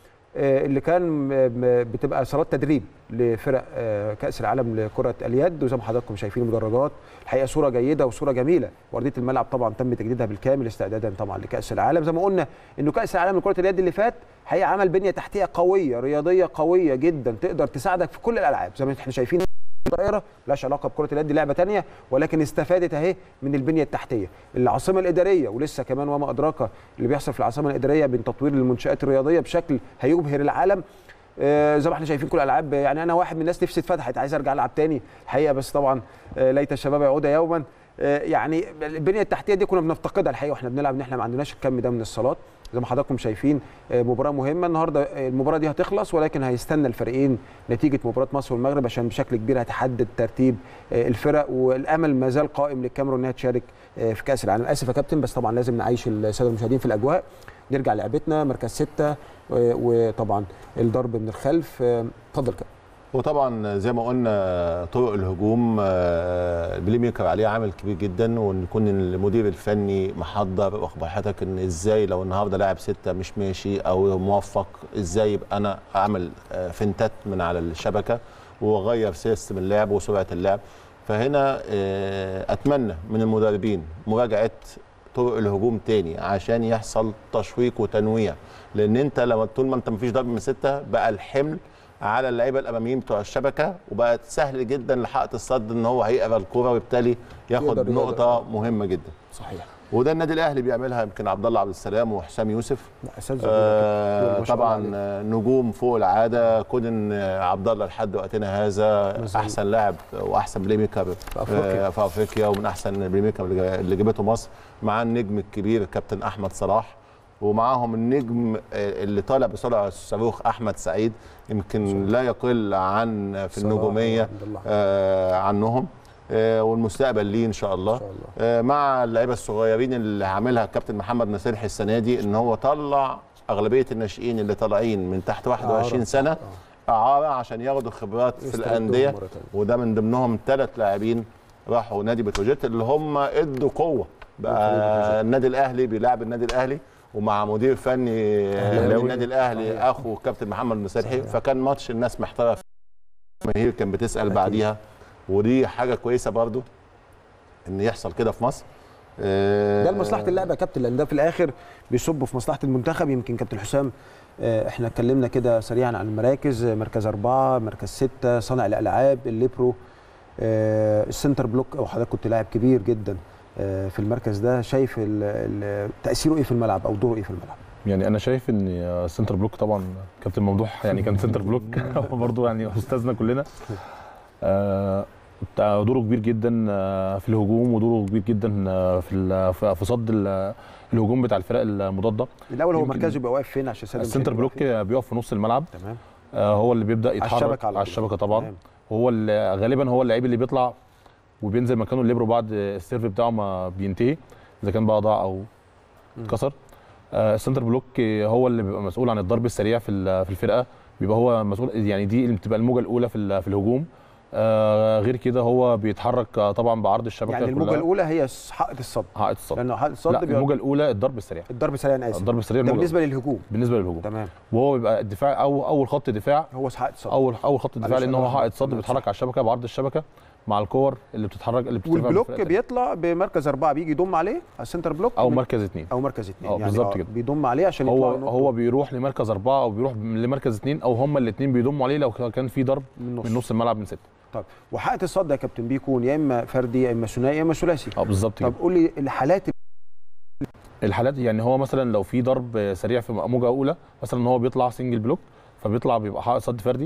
آه، اللي كان م- م- بتبقى صالات تدريب لفرق آه، كاس العالم لكره اليد وزي ما حضراتكم شايفين مدرجات الحقيقه صوره جيده وصوره جميله وارضيه الملعب طبعا تم تجديدها بالكامل استعدادا طبعا لكاس العالم زي ما قلنا انه كاس العالم لكره اليد اللي فات حقيقه عمل بنيه تحتيه قويه رياضيه قويه جدا تقدر تساعدك في كل الالعاب زي ما احنا شايفين الطائره ملهاش علاقه بكره اليد لعبه تانية ولكن استفادت اهي من البنيه التحتيه العاصمه الاداريه ولسه كمان وما ادراك اللي بيحصل في العاصمه الاداريه من تطوير المنشات الرياضيه بشكل هيبهر العالم آه، زي ما احنا شايفين كل الالعاب يعني انا واحد من الناس نفسي اتفتحت عايز ارجع العب تاني الحقيقه بس طبعا آه، ليت الشباب يعود يوما آه، يعني البنيه التحتيه دي كنا بنفتقدها الحقيقه واحنا بنلعب ان احنا ما عندناش الكم ده من الصالات زي ما حضراتكم شايفين آه، مباراه مهمه النهارده آه، المباراه دي هتخلص ولكن هيستنى الفريقين نتيجه مباراه مصر والمغرب عشان بشكل كبير هتحدد ترتيب آه، الفرق والامل ما زال قائم للكاميرون انها تشارك آه، في كاس العالم اسف يا كابتن بس طبعا لازم نعيش الساده المشاهدين في الاجواء نرجع لعبتنا مركز ستة و- وطبعا الضرب من الخلف آه، اتفضل كابتن وطبعا زي ما قلنا طرق الهجوم آه، البلاي ميكر عليه عامل كبير جدا وان يكون المدير الفني محضر واخبر حضرتك ان ازاي لو النهارده لاعب سته مش ماشي او موفق ازاي يبقى انا اعمل آه، فنتات من على الشبكه واغير سيستم اللعب وسرعه اللعب فهنا آه، اتمنى من المدربين مراجعه طرق الهجوم تاني عشان يحصل تشويق وتنويع لان انت لما طول ما انت مفيش ضرب من سته بقى الحمل على اللعيبه الاماميين بتوع الشبكه وبقت سهل جدا لحائط الصد ان هو هيقرا الكوره وبالتالي يقدر- ياخد يقدر. نقطه مهمه جدا صحيح وده النادي الاهلي بيعملها يمكن عبد الله عبد السلام وحسام يوسف لا اساتذه آه ما شاء الله طبعا عليهم. آه، نجوم فوق العاده كون ان آه، عبد الله لحد وقتنا هذا مظبوط. احسن لاعب واحسن بلاي ميكر في أفريقيا. آه، في افريقيا ومن احسن البلاي ميكر اللي جا- اللي جابته مصر مع النجم الكبير الكابتن احمد صلاح ومعاهم النجم آه، اللي طالع بسرعه الصاروخ احمد سعيد يمكن لا يقل عن في صلاح النجوميه وعبد الله. آه عنهم آه والمستقبل ليه ان شاء الله ان شاء الله آه، مع اللعيبه الصغيرين اللي عاملها الكابتن محمد نصيرحي السنه دي ان هو طلع اغلبيه الناشئين اللي طالعين من تحت 21 إعارة. سنه اعاره عشان ياخدوا خبرات في يستعدوا الانديه مرة تانية. وده من ضمنهم ثلاث لاعبين راحوا نادي بتروجيت اللي هم ادوا قوه بقى النادي الاهلي بيلعب النادي الاهلي ومع مدير فني أهلاوي. النادي الاهلي صحيح. اخو كابتن محمد نصيرحي صحيح. فكان ماتش الناس محتاره فيه. الجماهير كان بتسال أكيد. بعديها ودي حاجه كويسه برضو ان يحصل كده في مصر آه، ده لمصلحه اللعبه يا كابتن لان ده في الاخر بيصب في مصلحه المنتخب يمكن كابتن حسام آه، احنا اتكلمنا كده سريعا عن المراكز آه، مركز أربعة مركز ستة صانع الألعاب الليبرو آه، السنتر بلوك أو حضرتك كنت لاعب كبير جدا آه، في المركز ده شايف ال- ال- تأثيره إيه في الملعب أو دوره إيه في الملعب يعني انا شايف ان السنتر بلوك طبعا كابتن ممدوح يعني كان سنتر بلوك هو برضه يعني استاذنا كلنا آه، بتاع دوره كبير جدا آه، في الهجوم ودوره كبير جدا آه، في ال- في في صد ال- الهجوم بتاع الفرق المضاده الأول هو يمكن مركزه بيبقى واقف فين عشان السادة السنتر المشاهدين بلوك يبقوا بيقف في نص الملعب فين؟ تمام آه، هو اللي بيبدا يتحرك الشبكة على على طول. الشبكه طبعا تمام. وهو اللي غالبا هو اللعيب اللي بيطلع وبينزل مكانه الليبرو بعد السيرف بتاعه ما بينتهي اذا كان بقى ضاع او اتكسر آه، السنتر بلوك هو اللي بيبقى مسؤول عن الضرب السريع في ال- في الفرقه بيبقى هو مسؤول يعني دي اللي بتبقى الموجه الاولى في ال- في الهجوم آه، غير كده هو بيتحرك آه، طبعا بعرض الشبكه يعني الموجة كلها الأولى هي حائط الصد حائط الصد لأنه حائط الصد لا بيبقى الموجه الاولى الضرب السريع الضرب سريع أنا آسف الضرب السريع ده الموجة بالنسبة للهجوم بالنسبه للهجوم تمام وهو بيبقى الدفاع او اول خط دفاع هو حائط صد اول اول خط دفاع معلش لان أنا هو حائط صد تمام، بيتحرك صح. على الشبكه بعرض الشبكه مع الكور اللي بتتحرك اللي بتترفع والبلوك بالفرقة التانية. بيطلع بمركز أربعة بيجي يضم عليه على السنتر بلوك او من- مركز اثنين او مركز اثنين اه بالظبط كده. بيضم عليه عشان هو يطلعوا النقطة هو بيروح لمركز اربعه او بيروح لمركز اثنين او هما الاثنين بيضموا عليه لو كان في ضرب من النص من نص الملعب من سته طب وحائط الصد يا كابتن بيكون يا اما فردي يا اما ثنائي يا اما ثلاثي اه بالظبط كده طب قول لي الحالات الحالات يعني هو مثلا لو في ضرب سريع في موجه اولى مثلا ان هو بيطلع سنجل بلوك فبيطلع بيبقى حائط صد فردي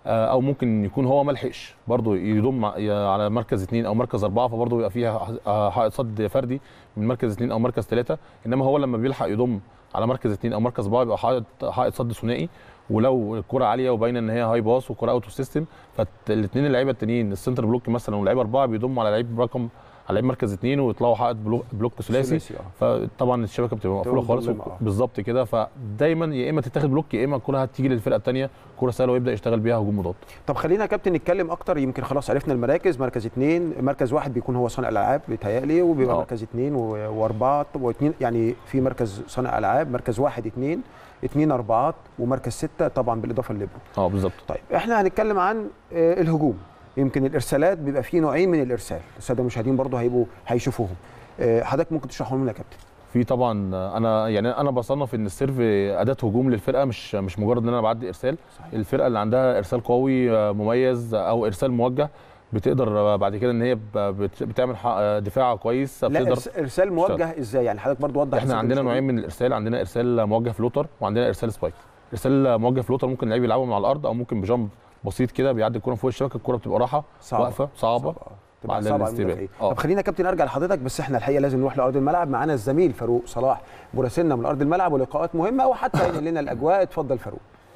آه، او ممكن يكون هو ما لحقش برضه يضم ع- على مركز اثنين او مركز اربعه فبرضه بيبقى فيها ح- آه، حائط صد فردي من مركز اثنين او مركز ثلاثه انما هو لما بيلحق يضم على مركز اثنين او مركز اربعه بيبقى حائط حائط صد ثنائي ولو الكره عاليه وباينه ان هي هاي باص وكره اوت اوف سيستم فالاثنين اللعيبه التانيين السنتر بلوك مثلا واللعيبه اربعه بيضموا على لعيب رقم على لعيب مركز اثنين ويطلعوا حائط بلو- بلوك ثلاثي ثلاثي، آه. فطبعا الشبكه بتبقى مقفوله بتبقى خالص مظلمة، آه. بالظبط كده فدايما يا اما تتاخد بلوك يا اما الكره هتيجي للفرقه الثانيه كره سهله ويبدا يشتغل بيها هجوم مضاد طب خلينا يا كابتن نتكلم اكتر يمكن خلاص عرفنا المراكز مركز اثنين مركز واحد بيكون هو صانع الالعاب بيتهيألي وبيبقى آه. مركز اثنين و- واربعه واثنين يعني في مركز صانع العاب مركز واحد اثنين اثنين اربعات ومركز سته طبعا بالاضافه لليبرو اه بالظبط طيب احنا هنتكلم عن آه، الهجوم يمكن الارسالات بيبقى فيه نوعين من الارسال الساده المشاهدين برضه هيبقوا هيشوفوهم آه، حضرتك ممكن تشرحهم لنا يا كابتن في طبعا انا يعني انا بصنف ان السيرف اداه هجوم للفرقه مش مش مجرد ان انا بعدي ارسال صحيح. الفرقه اللي عندها ارسال قوي آه، مميز او ارسال موجه بتقدر آه، بعد كده ان هي ب- بت- بتعمل ح- آه، دفاع كويس لا بتقدر إرس- ارسال موجه ازاي يعني حضرتك برضه وضح احنا للسادة عندنا نوعين المشاهدين. من الارسال عندنا ارسال موجه فلوتر وعندنا ارسال سبايك ارسال موجه فلوتر ممكن اللعيب يلعبه من على الارض او ممكن بجامب بسيط كده بيعدي الكره فوق الشبكه الكره بتبقى راحه صعبة. واقفه صعبه صعبة. تبقى على صعبة على الاستقبال. المدافعين. آه. طب خلينا يا كابتن ارجع لحضرتك بس احنا الحقيقه لازم نروح لارض الملعب معانا الزميل فاروق صلاح مراسلنا من ارض الملعب ولقاءات مهمه وحتى ينقل لنا الاجواء اتفضل فاروق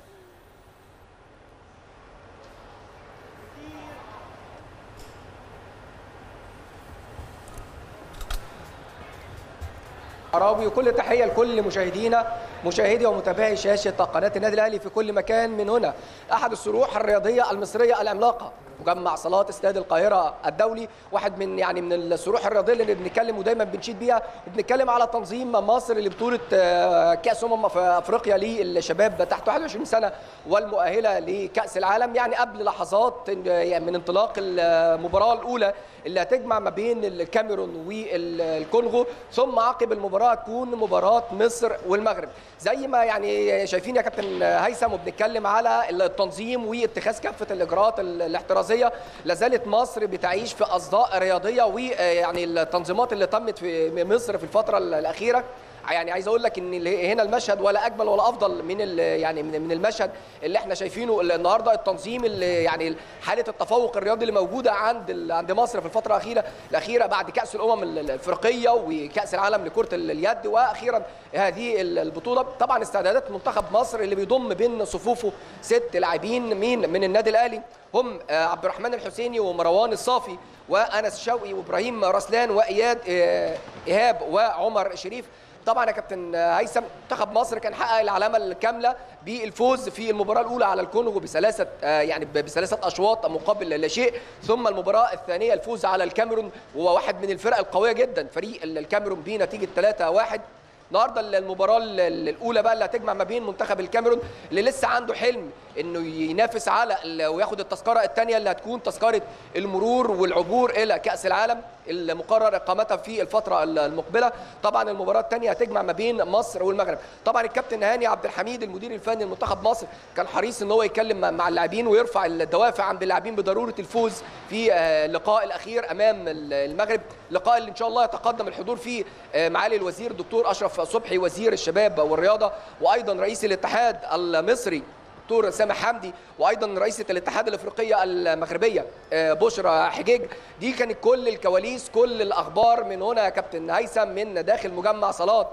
عرابي وكل تحيه لكل مشاهدينا مشاهدي ومتابعي شاشه قناه النادي الاهلي في كل مكان من هنا احد الصروح الرياضيه المصريه العملاقه مجمع صالات استاد القاهره الدولي واحد من يعني من الصروح الرياضيه اللي بنتكلم ودايما بنشيد بيها وبنتكلم على تنظيم مصر لبطوله آه، كاس امم في افريقيا للشباب تحت 21 سنه والمؤهله لكاس العالم يعني قبل لحظات آه، من انطلاق المباراه الاولى اللي هتجمع ما بين الكاميرون والكونغو ثم عقب المباراه تكون مباراه مصر والمغرب زي ما يعني شايفين يا كابتن هيثم وبنتكلم على التنظيم واتخاذ كافه الاجراءات الاحترازيه لازالت مصر بتعيش في اصداء رياضيه ويعني التنظيمات اللي تمت في مصر في الفتره الاخيره يعني عايز اقول لك ان اللي هنا المشهد ولا اجمل ولا افضل من ال- يعني من من المشهد اللي احنا شايفينه النهارده التنظيم اللي يعني حاله التفوق الرياضي اللي موجوده عند ال- عند مصر في الفتره الاخيره الاخيره بعد كاس الامم ال- الافريقيه وكاس العالم لكره ال- اليد واخيرا هذه ال- البطوله طبعا استعدادات منتخب مصر اللي بيضم بين صفوفه ست لاعبين مين من النادي الاهلي هم آه، عبد الرحمن الحسيني ومروان الصافي وانس شوقي وابراهيم رسلان واياد آه، ايهاب وعمر شريف طبعا يا كابتن هيثم منتخب مصر كان حقق العلامه الكامله بالفوز في المباراه الاولى على الكونغو بثلاثه آه، يعني بثلاثه اشواط مقابل لا شيء ثم المباراه الثانيه الفوز على الكاميرون وهو واحد من الفرق القويه جدا فريق الكاميرون بنتيجه 3-1 النهارده المباراه ال- ال- الاولى بقى اللي هتجمع ما بين منتخب الكاميرون اللي لسه عنده حلم انه ينافس على ال- وياخد التذكره الثانيه اللي هتكون تذكره المرور والعبور الى كاس العالم المقرر اقامتها في الفتره ال- المقبله طبعا المباراه الثانيه هتجمع ما بين مصر والمغرب طبعا الكابتن هاني عبد الحميد المدير الفني لمنتخب مصر كان حريص ان هو يتكلم مع- مع اللاعبين ويرفع الدوافع عند اللاعبين بضروره الفوز في آه، اللقاء الاخير امام ال- المغرب لقاء اللي ان شاء الله يتقدم الحضور فيه آه، معالي الوزير دكتور اشرف صبحي وزير الشباب والرياضه وايضا رئيس الاتحاد المصري دكتور سامح حمدي وايضا رئيسه الاتحاد الافريقيه المغربيه آه، بشرى حجيج دي كانت كل الكواليس كل الاخبار من هنا يا كابتن هيثم من داخل مجمع صالات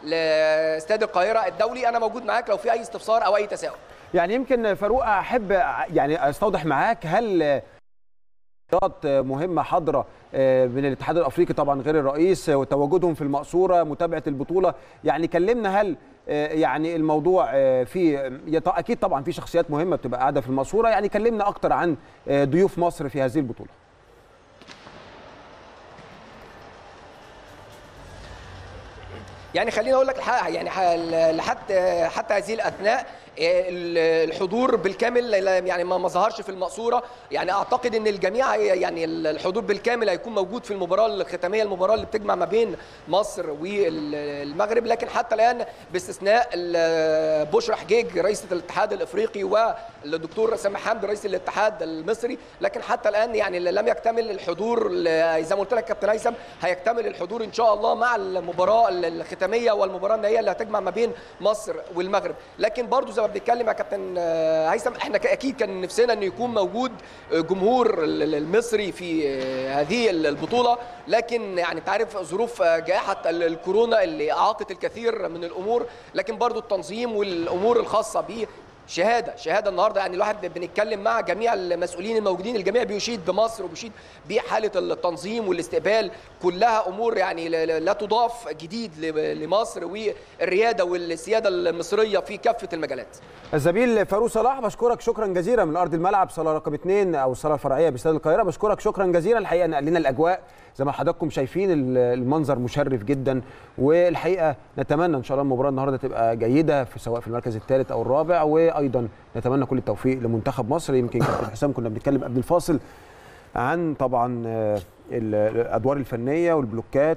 لاستاد القاهره الدولي انا موجود معاك لو في اي استفسار او اي تساؤل يعني يمكن فاروق احب يعني استوضح معاك هل تغطيات مهمه حاضره من الاتحاد الافريقي طبعا غير الرئيس وتواجدهم في المقصوره متابعه البطوله يعني كلمنا هل يعني الموضوع في اكيد طبعا في شخصيات مهمه بتبقى قاعده في المقصوره يعني كلمنا اكتر عن ضيوف مصر في هذه البطوله يعني خليني اقول لك الحقيقه يعني حتى حتى هذه الاثناء الحضور بالكامل يعني ما ظهرش في المقصوره يعني اعتقد ان الجميع يعني الحضور بالكامل هيكون موجود في المباراه الختاميه المباراه اللي بتجمع ما بين مصر والمغرب لكن حتى الان باستثناء بشرى حجيج رئيسه الاتحاد الافريقي والدكتور سامح حمد رئيس الاتحاد المصري لكن حتى الان يعني لم يكتمل الحضور زي ما قلت لك كابتن هيثم هيكتمل الحضور ان شاء الله مع المباراه الختاميه والمباراه النهائيه اللي هتجمع ما بين مصر والمغرب لكن برضو زي ما بنتكلم يا كابتن آه، هيثم احنا ك- اكيد كان نفسنا انه يكون موجود آه، جمهور ال- ال- المصري في آه، هذه ال- البطوله لكن يعني انت عارف ظروف آه، جائحه ال- الكورونا اللي اعاقت الكثير من الامور لكن برضو التنظيم والامور الخاصه به شهاده شهاده النهارده يعني الواحد بنتكلم مع جميع المسؤولين الموجودين الجميع بيشيد بمصر وبيشيد بحاله التنظيم والاستقبال كلها امور يعني لا- لا لا تضاف جديد ل- لمصر والرياده والسياده المصريه في كافه المجالات الزميل فاروق صلاح بشكرك شكرا جزيلا من ارض الملعب صاله رقم اثنين او الصاله الفرعيه باستاد القاهره بشكرك شكرا جزيلا الحقيقه نقل لنا الاجواء زي ما حضراتكم شايفين ال- المنظر مشرف جدا والحقيقه نتمنى ان شاء الله المباراه النهارده تبقى جيده في سواء في المركز الثالث او الرابع وايضا نتمنى كل التوفيق لمنتخب مصر يمكن كابتن حسام كنا بنتكلم قبل الفاصل عن طبعا آه، ال- الادوار الفنيه والبلوكات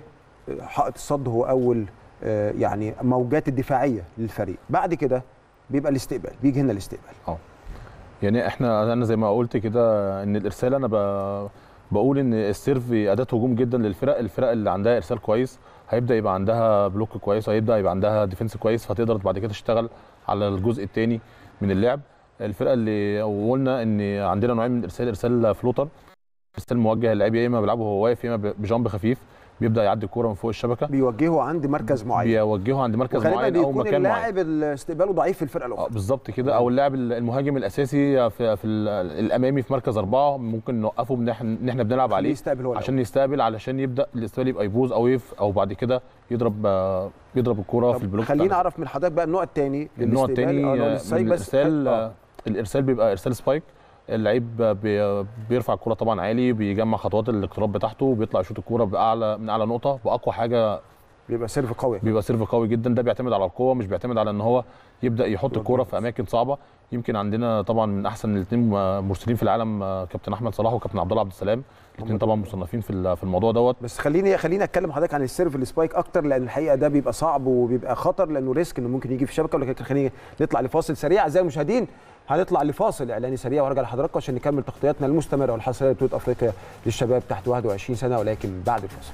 وحائط الصد هو اول آه، يعني موجات الدفاعيه للفريق بعد كده بيبقى الاستقبال بيجي هنا الاستقبال اه يعني احنا انا زي ما قلت كده ان الارسال انا ب... بقول ان السيرف اداه هجوم جدا للفرق الفرق اللي عندها ارسال كويس هيبدا يبقى عندها بلوك كويس وهيبدا يبقى عندها ديفنس كويس فتقدر بعد كده تشتغل على الجزء الثاني من اللعب الفرقه اللي قلنا ان عندنا نوعين من الارسال ارسال فلوتر ارسال موجه اللاعب يا اما بيلعبه وهو واقف يا اما بجامب خفيف بيبدا يعدي الكوره من فوق الشبكه بيوجهه عند مركز معين بيوجهه عند مركز وغالبا معين او بيكون مكان معين اللاعب اللي استقباله ضعيف في الفرقه اه الاخرى بالظبط كده او اللاعب المهاجم الاساسي في, في ال- الامامي في مركز اربعه ممكن نوقفه ان احنا ان احنا بنلعب خليه عليه يستقبل هو عشان يستقبل علشان يبدا الاستقبال يبقى يبوظ او يف او بعد كده يضرب آه، يضرب الكوره في البلوك خلينا بتاعنا. اعرف من حضرتك بقى النوع الثاني النوع الثاني آه، من السايب بس الارسال آه. آه، الارسال بيبقى ارسال سبايك اللعيب بي- بيرفع الكوره طبعا عالي بيجمع خطوات الاقتراب بتاعته وبيطلع يشوط الكوره باعلى من اعلى نقطه باقوى حاجه بيبقى سيرف قوي بيبقى سيرف قوي جدا ده بيعتمد على القوه مش بيعتمد على ان هو يبدا يحط الكوره في اماكن صعبه يمكن عندنا طبعا من احسن الاثنين مرسلين في العالم آه، كابتن احمد صلاح وكابتن عبد الله عبد السلام الاثنين طبعا مصنفين في ال- في الموضوع دوت بس خليني خليني اتكلم حضرتك عن السيرف السبايك اكتر لان الحقيقه ده بيبقى صعب وبيبقى خطر لانه ريسك انه ممكن يجي في الشبكه ولكن خلينا نطلع لفاصل سريع اعزائي المشاهدين هنطلع لفاصل اعلاني سريع وارجع لحضراتكم عشان نكمل تغطياتنا المستمره والحصريه لبطوله افريقيا للشباب تحت 21 سنه ولكن بعد الفاصل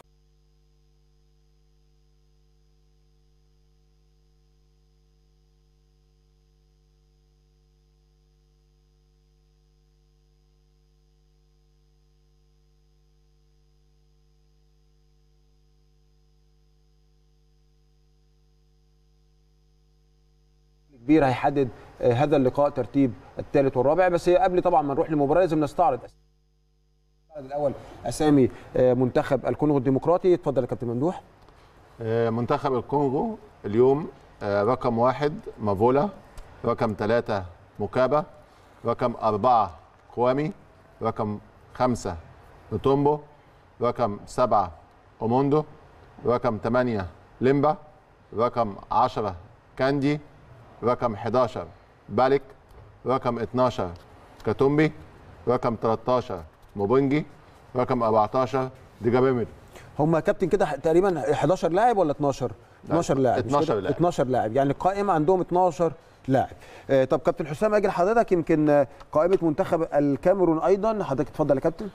كبير هيحدد آه، هذا اللقاء ترتيب الثالث والرابع بس قبل طبعا ما نروح للمباراه لازم نستعرض نستعرض الاول اسامي آه، منتخب الكونغو الديمقراطي اتفضل يا كابتن ممدوح آه، منتخب الكونغو اليوم آه، رقم واحد مافولا رقم ثلاثة مكابا رقم أربعة كوامي رقم خمسة نتومبو رقم سبعة أوموندو رقم ثمانية ليمبا رقم عشرة كاندي رقم 11 بالك رقم 12 كاتومبي رقم 13 موبنجي رقم 14 ديجابيمير هم يا كابتن كده تقريبا 11 لاعب ولا 12 12 لاعب مش 12 كده؟ لاعب. 12 لاعب يعني القائمه عندهم 12 لاعب آه، طب كابتن حسام اجي لحضرتك يمكن آه، قائمه منتخب الكاميرون ايضا حضرتك اتفضل يا كابتن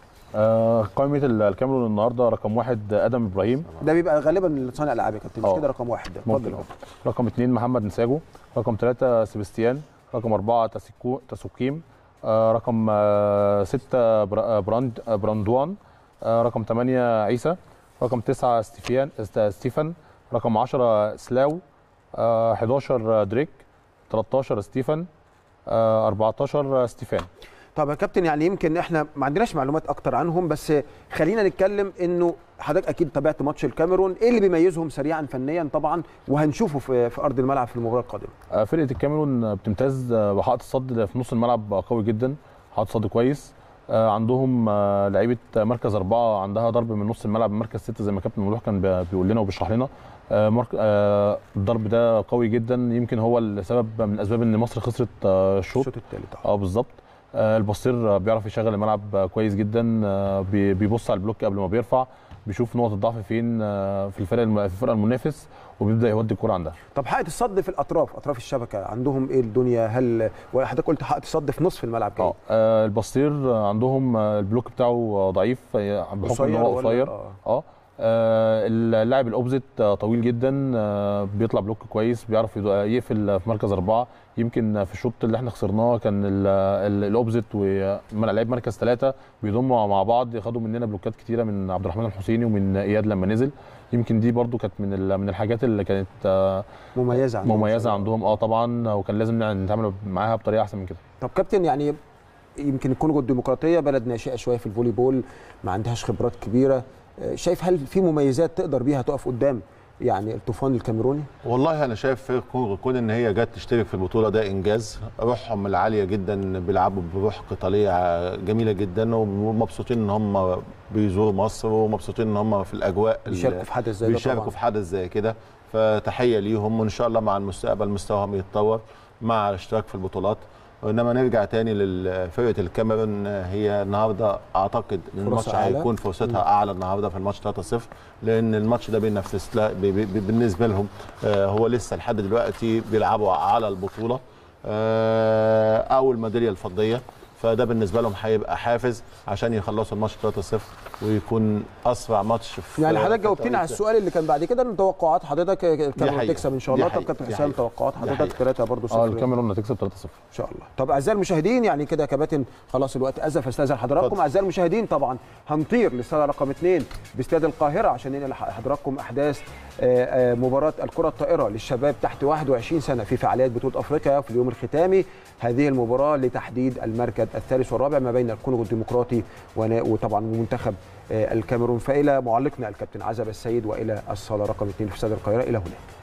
آه، قائمه ال- الكاميرون النهارده رقم واحد ادم ابراهيم ده بيبقى غالبا صانع العاب يا كابتن مش آه. كده رقم واحد ده اتفضل ممكن يا آه. كابتن. رقم اثنين محمد نساجو رقم ثلاثة سيبستيان رقم أربعة تاسيكو تاسوكيم آه، رقم آه، ستة بر- آه، براند آه، براندوان آه، رقم ثمانية عيسى رقم تسعة ستيفيان است- ستيفن رقم عشرة سلاو آه، 11 دريك 13 ستيفن آه، 14 ستيفان طب يا كابتن يعني يمكن احنا ما عندناش معلومات اكتر عنهم بس خلينا نتكلم انه حضرتك اكيد تابعت ماتش الكاميرون ايه اللي بيميزهم سريعا فنيا طبعا وهنشوفه في, في ارض الملعب في المباراه القادمه آه، فرقه الكاميرون بتمتاز آه، بحائط الصد في نص الملعب قوي جدا حائط صد كويس آه، عندهم آه، لعيبه مركز اربعه عندها ضرب من نص الملعب مركز سته زي ما كابتن ممدوح كان بي- بيقول لنا وبيشرح لنا آه، مرك- آه، الضرب ده قوي جدا يمكن هو السبب من اسباب ان مصر خسرت آه، الشوط الشوط الثالث اه بالظبط آه، البصير بيعرف يشغل الملعب آه، كويس جدا آه، بي- بيبص على البلوك قبل ما بيرفع بيشوف نقط الضعف فين آه، في الفرق الم- في الفرقه المنافس وبيبدا يودي الكره عندها طب حائط الصد في الاطراف اطراف الشبكه عندهم ايه الدنيا هل وحضرتك قلت حائط الصد في نصف الملعب كده اه آه، البصير آه، عندهم آه، البلوك بتاعه آه، ضعيف آه، بحكم ان قصير هو ولا- قصير آه. اه آه، اللاعب الاوبزيت آه، طويل جدا آه، بيطلع بلوك كويس بيعرف يدو- يقفل في مركز اربعه يمكن في الشوط اللي احنا خسرناه كان ال- ال- الاوبزيت ولعيب مركز ثلاثه بيضموا مع بعض خدوا مننا بلوكات كتيره من عبد الرحمن الحسيني ومن اياد لما نزل يمكن دي برضو كانت من ال- من الحاجات اللي كانت آه، مميزه عندهم مميزه عندهم اه طبعا وكان لازم نع- نتعامل معاها بطريقه احسن من كده طب كابتن يعني يمكن الكونغو الديمقراطيه بلد ناشئه شويه في الفولي بول ما عندهاش خبرات كبيره آه، شايف هل في مميزات تقدر بيها تقف قدام يعني الطوفان الكاميروني والله انا شايف في الكونغو كون ان هي جت تشترك في البطوله ده انجاز روحهم العاليه جدا بيلعبوا بروح قتاليه جميله جدا ومبسوطين ان هم بيزوروا مصر ومبسوطين ان هم في الاجواء ال- بيشاركوا في حدث زي ده بيشاركوا طبعا في حدث زي كده فتحيه ليهم وان شاء الله مع المستقبل مستواهم يتطور مع الاشتراك في البطولات وانما نرجع تاني لفرقه الكاميرون هي النهارده اعتقد ان الماتش أعلى. هيكون فرصتها اعلى النهارده في الماتش 3-0 لان الماتش ده بينافس لا بي- بي- بالنسبه لهم آه، هو لسه لحد دلوقتي بيلعبوا على البطوله آه، او الميداليه الفضيه فده بالنسبه لهم هيبقى حافز عشان يخلصوا الماتش 3-0 ويكون اسرع ماتش في يعني حضرتك في جاوبتني على التوقيت ده. السؤال اللي كان بعد كده ان توقعات حضرتك الكاميرون حقيقة. تكسب ان شاء دي الله طب حقيقة. كابتن دي حسام حقيقة. توقعات دي حضرتك حقيقة. ثلاثه برضه اه صفر الكاميرون هتكسب 3-0 ان شاء الله طب اعزائي المشاهدين يعني كده يا كباتن خلاص الوقت ازف استاذن حضراتكم اتفضل. اعزائي المشاهدين طبعا هنطير للصاله رقم اثنين باستاد القاهره عشان ننقل حضراتكم احداث آه، آه، مباراه الكره الطائره للشباب تحت 21 سنه في فعاليات بطوله افريقيا في اليوم الختامي هذه المباراه لتحديد المركز الثالث والرابع ما بين الكونغو الديمقراطي ونا- وطبعا منتخب آه، الكاميرون فالى معلقنا الكابتن عزب السيد والى الصاله رقم اثنين في استاد القاهره الى هناك